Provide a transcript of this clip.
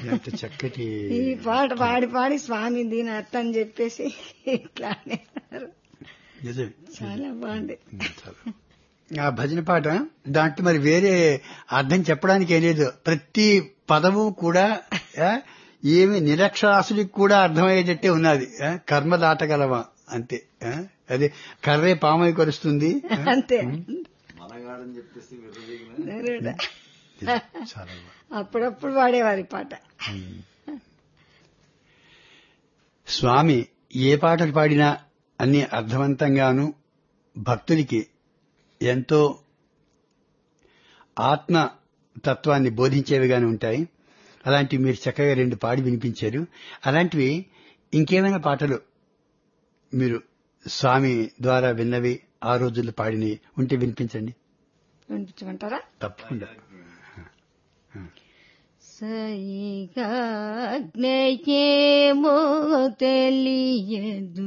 ఎంత చక్కటి ఈ పాట పాడి పాడి స్వామి దీని అర్థం చెప్పేసి ఇట్లా అనేవారు నిజమే చాలా బాగుంది చాలా. ఆ భజన పాట దాంట్లో మరి వేరే అర్థం చెప్పడానికి ఏం లేదు ప్రతి పదము కూడా ఆ, ఏమి నిరక్షరాసుడికి కూడా అర్థమయ్యేటట్టే ఉన్నది ఆ, కర్మ దాటగలవా అంతే ఆ, అదే కర్రే పామై కొరుస్తుంది ఆ, అంతే మనగాడని చెప్పేసి విర్రవీగిన నరుడా. చాలా బాగుంది. అప్పుడప్పుడు పాడేవారి పాట స్వామి ఏ పాటలు పాడినా అన్ని అర్థవంతంగాను భక్తునికి ఎంతో ఆత్మ తత్వాన్ని బోధించేవిగానే ఉంటాయి అలాంటివి మీరు చక్కగా రెండు పాడి వినిపించారు అలాంటివి ఇంకేమైనా పాటలు మీరు స్వామి ద్వారా విన్నవి ఆ రోజుల్లో పాడినవి ఉంటే వినిపించండి వినిపించమంటారా తప్పకుండా సరిగా జ్ఞేయేమో తెలియదు